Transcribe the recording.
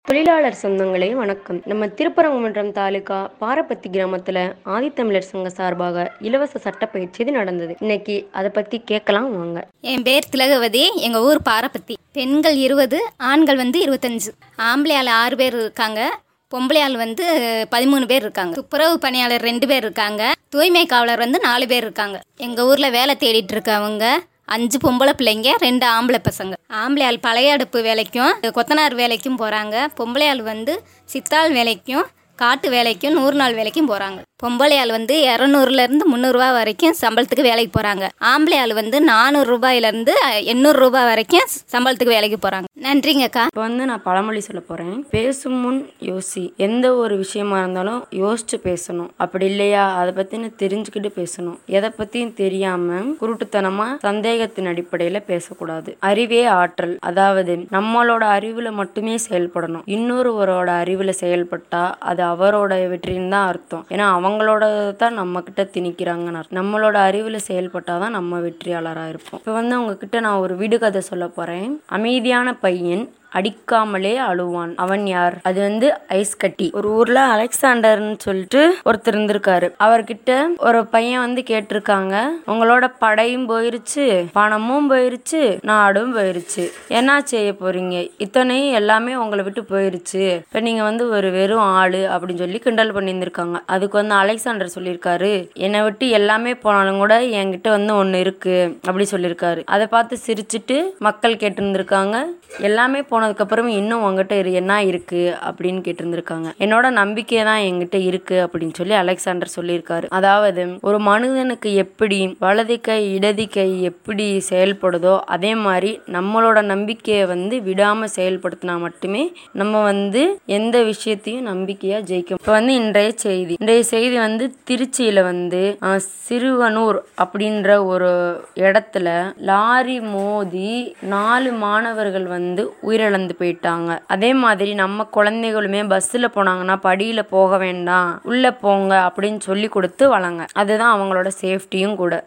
தொழிலாளர் சொந்தங்களே வணக்கம் நம்ம திருப்பரங்குன்றம் தாலுகா பாரப்பத்தி கிராமத்துல ஆதித்தமிழர் சங்க சார்பாக இலவச சட்ட பயிற்சி இது நடந்தது இன்னைக்கு அதை பத்தி கேட்கலாம் வாங்க என் பேர் திலகவதி எங்கள் ஊர் பாரப்பத்தி பெண்கள் இருபது ஆண்கள் வந்து இருபத்தஞ்சு ஆம்பளை ஆள் ஆறு பேர் இருக்காங்க பொம்பளை ஆள் வந்து பதிமூணு பேர் இருக்காங்க துப்புரவு பணியாளர் ரெண்டு பேர் இருக்காங்க தூய்மை காவலர் வந்து நாலு பேர் இருக்காங்க எங்கள் ஊரில் வேலை தேடிட்டு இருக்கவங்க அஞ்சு பொம்பளை பிள்ளைங்க ரெண்டு ஆம்பளை பசங்க ஆம்பளை ஆள் பழைய அடுப்பு வேலைக்கும் கொத்தனார் வேலைக்கும் போகிறாங்க பொம்பளை ஆள் வந்து சித்தாள் வேலைக்கும் காட்டு வேலைக்கும் நூறு நாள் வேலைக்கும் போகிறாங்க பொம்பளை ஆள் வந்து இரநூறுலேருந்து முந்நூறுரூவா வரைக்கும் சம்பளத்துக்கு வேலைக்கு போகிறாங்க ஆம்பளை ஆள் வந்து நானூறு ரூபாயிலேருந்து எண்ணூறு ரூபாய் வரைக்கும் சம்பளத்துக்கு வேலைக்கு போகிறாங்க நன்றிங்கக்கா இப்போ வந்து நான் பழமொழி சொல்ல போறேன் பேசும் முன் யோசி எந்த ஒரு விஷயமா இருந்தாலும் யோசிச்சு பேசணும் அப்படி இல்லையா அதை பத்தின தெரிஞ்சுக்கிட்டு பேசணும் எதை பத்தியும் தெரியாம குருட்டுத்தனமா சந்தேகத்தின் அடிப்படையில பேசக்கூடாது அறிவே ஆற்றல் அதாவது நம்மளோட அறிவுல மட்டுமே செயல்படணும் இன்னொருவரோட அறிவுல செயல்பட்டா அது அவரோட வெற்றின்னு தான் அர்த்தம் ஏன்னா அவங்களோட தான் நம்ம கிட்ட திணிக்கிறாங்கன்னு அர்த்தம். நம்மளோட அறிவுல செயல்பட்டாதான் நம்ம வெற்றியாளரா இருப்போம் இப்போ வந்து உங்ககிட்ட நான் ஒரு விடுகதை சொல்ல போறேன் அமைதியான பையன் அடிக்காமலே அழுவான் அவன் யார் அது வந்து ஐஸ் கட்டி ஒரு ஊர்ல அலெக்சாண்டர்னு சொல்லிட்டு ஒருத்தர் இருந்திருக்காரு அவர்கிட்ட ஒரு பையன் வந்து கேட்டிருக்காங்க உங்களோட படையும் போயிருச்சு பணமும் போயிருச்சு நாடும் போயிருச்சு என்ன செய்ய போறீங்க இத்தனையும் எல்லாமே உங்களை விட்டு போயிருச்சு இப்ப நீங்க வந்து ஒரு வெறும் ஆளு அப்படின்னு சொல்லி கிண்டல் பண்ணியிருந்திருக்காங்க அதுக்கு வந்து அலெக்சாண்டர் சொல்லியிருக்காரு என்னை விட்டு எல்லாமே போனாலும் கூட என்கிட்ட வந்து ஒண்ணு இருக்கு அப்படி சொல்லியிருக்காரு அதை பார்த்து சிரிச்சிட்டு மக்கள் கேட்டிருந்திருக்காங்க எல்லாமே போனதுக்கு அப்புறம் இன்னும் உங்ககிட்ட இரு- என்ன இருக்கு அப்படின்னு கேட்டிருந்திருக்காங்க என்னோட நம்பிக்கை தான் என்கிட்ட இருக்கு அப்படின்னு சொல்லி அலெக்சாண்டர் சொல்லியிருக்காரு அதாவது ஒரு மனிதனுக்கு எப்படி வலது கை இடது கை எப்படி செயல்படுதோ அதே மாதிரி நம்மளோட நம்பிக்கையை வந்து விடாம செயல்படுத்தினா மட்டுமே நம்ம வந்து எந்த விஷயத்தையும் நம்பிக்கையா ஜெயிக்கும் இப்போ வந்து இன்றைய செய்தி இன்றைய செய்தி வந்து திருச்சியில வந்து அஹ், சிறுவனூர் அப்படின்ற ஒரு இடத்துல லாரி மோதி நாலு மாணவர்கள் வந்து உயிரிழந்து போயிட்டாங்க அதே மாதிரி நம்ம குழந்தைகளுமே பஸ்ல போனாங்கன்னா படியில போக வேண்டாம் உள்ள போங்க அப்படின்னு சொல்லி கொடுத்து வளங்க அதுதான் அவங்களோட சேஃப்டியும் கூட